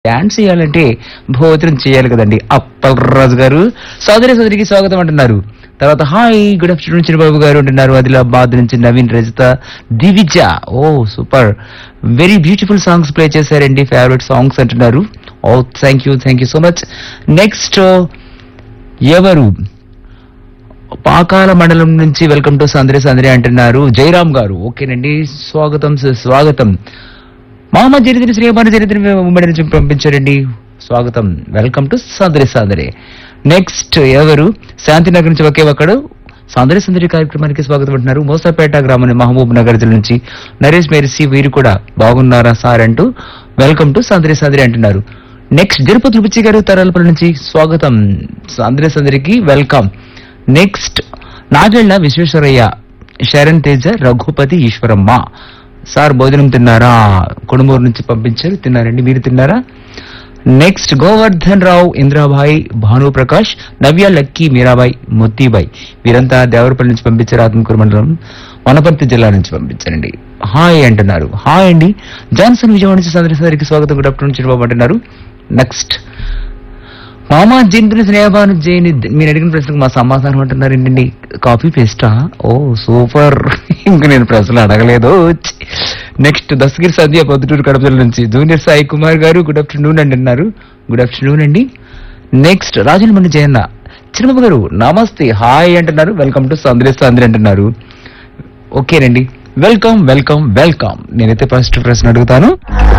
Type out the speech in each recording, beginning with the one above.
dance చేయాలంటే భోజనం చేయాలి కదండి అప్పలరాజు గారు సోదరి సోదరికి స్వాగతం అంటున్నారు తర్వాత హాయ్ గుడ్ ఆఫ్టర్నూన్ చిన్నబాబు గారు అంటున్నారు ఆదిలాబాద్ నుంచి Naveen Rajitha Divija oh super very beautiful songs play చేశారండి ఫేవరెట్ సాంగ్స్ అంటున్నారు oh thank you thank you so much next ఎవరు పాకాల మండలం నుంచి వెల్కమ్ టు సందరి సందరి అంటున్నారు జయరామ్ గారు ఓకేనండి స్వాగతం సు- స్వాగతం మామ చరిత్ర శ్రీమాన చరిత్ర ఉమ్మడి నుంచి పంపించారండి స్వాగతం welcome to Sandari Sandari next ఎవరు శాంతినగర్ నుంచి ఒకే ఒక్కడు సందరి సందరి కార్యక్రమానికి స్వాగతం అంటున్నారు మోసాపేట గ్రామం మహబూబ్ నగర్ జిల్లా నుంచి నరేష్ మెరిసి వీరు కూడా బాగున్నారా సార్ అంటూ వెల్కమ్ టు సందరి సందరి అంటున్నారు నెక్స్ట్ తిరుపతి రుచి గారు తరాలపల్లి నుంచి స్వాగతం సందరి సందరికి welcome next Nagalla Visweswaraiah Sharan Teja Raghupathi Eswaramma sir భోజనం తిన్నారా కొడుమూరు నుంచి పంపించారు తిన్నారండి మీరు తిన్నారా నెక్స్ట్ గోవర్ధన్ రావు ఇంద్రాబాయ్ భానుప్రకాష్ నవ్య లక్కీ మీరాబాయ్ మొత్తిబాయ్ వీరంతా దేవరపల్లి నుంచి పంపించారు ఆత్మకూరు మండలం వనపర్తి జిల్లా నుంచి పంపించారండి హాయ్ అంటున్నారు హాయ్ అండి జాన్సన్ విజయవాడ నుంచి సందర్శనకి స్వాగతం గుడ్ ఆఫ్టర్నూన్ చిరుబాబు అంటున్నారు నెక్స్ట్ మామా జంతుని స్నేహబాను జైని మీరు అడిగిన ప్రశ్నకు మా సమాధానం అంటున్నారు ఏంటండి కాపీ పేస్టా ఓ సూపర్ ఇంక నేను ప్రశ్నలు అడగలేదు నెక్స్ట్ దస్తగిరి సద్య పొద్దుటూరు కడప జిల్లా నుంచి జూనియర్ సాయి కుమార్ గారు గుడ్ ఆఫ్టర్నూన్ అండి అన్నారు గుడ్ ఆఫ్టర్నూన్ అండి నెక్స్ట్ రాజులమండి జయన్న చిరుబాబు గారు నమస్తే హాయ్ అంటున్నారు వెల్కమ్ టు సంద్రే సంద్రి అంటున్నారు ఓకేనండి వెల్కమ్ వెల్కమ్ వెల్కమ్ నేనైతే ఫస్ట్ ప్రశ్న అడుగుతాను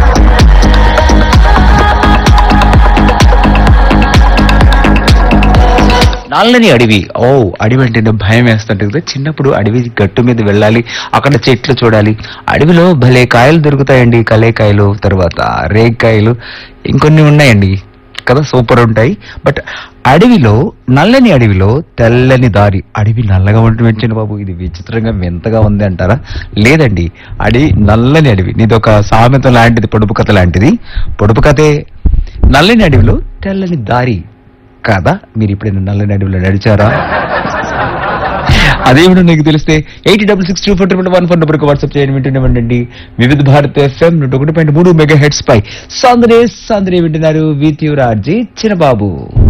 నల్లని అడవి ఓ అడవి అంటే భయం వేస్తుంటుంది కదా చిన్నప్పుడు అడవి గట్టు మీద వెళ్ళాలి అక్కడ చెట్లు చూడాలి అడవిలో భలే కాయలు దొరుకుతాయండి కలేకాయలు తర్వాత రేకాయలు ఇంకొన్ని ఉన్నాయండి కదా సూపర్ ఉంటాయి బట్ అడవిలో నల్లని అడవిలో తెల్లని దారి అడవి నల్లగా ఉంటుంది చిన్న బాబు ఇది విచిత్రంగా వింతగా ఉంది అంటారా లేదండి అడవి నల్లని అడవి నీదొక సామెత లాంటిది పొడుపు కథ లాంటిది పొడుపు కథే నల్లని అడవిలో తెల్లని దారి కదా మీరు ఇప్పుడు నల్లని అడవిలో నడిచారా అదేమిటో నీకు తెలిస్తే eighty double six two four triple one four నెంబర్కి వాట్సాప్ చేయండి వింటుండమండి వివిధ భారత్ ఎఫ్ఎం నూట ఒకటి పాయింట్ మూడు మెగా హెడ్స్ పై సాంద్రే సాంద్రే వింటున్నారు విత్ యువరాజీ చిన్నబాబు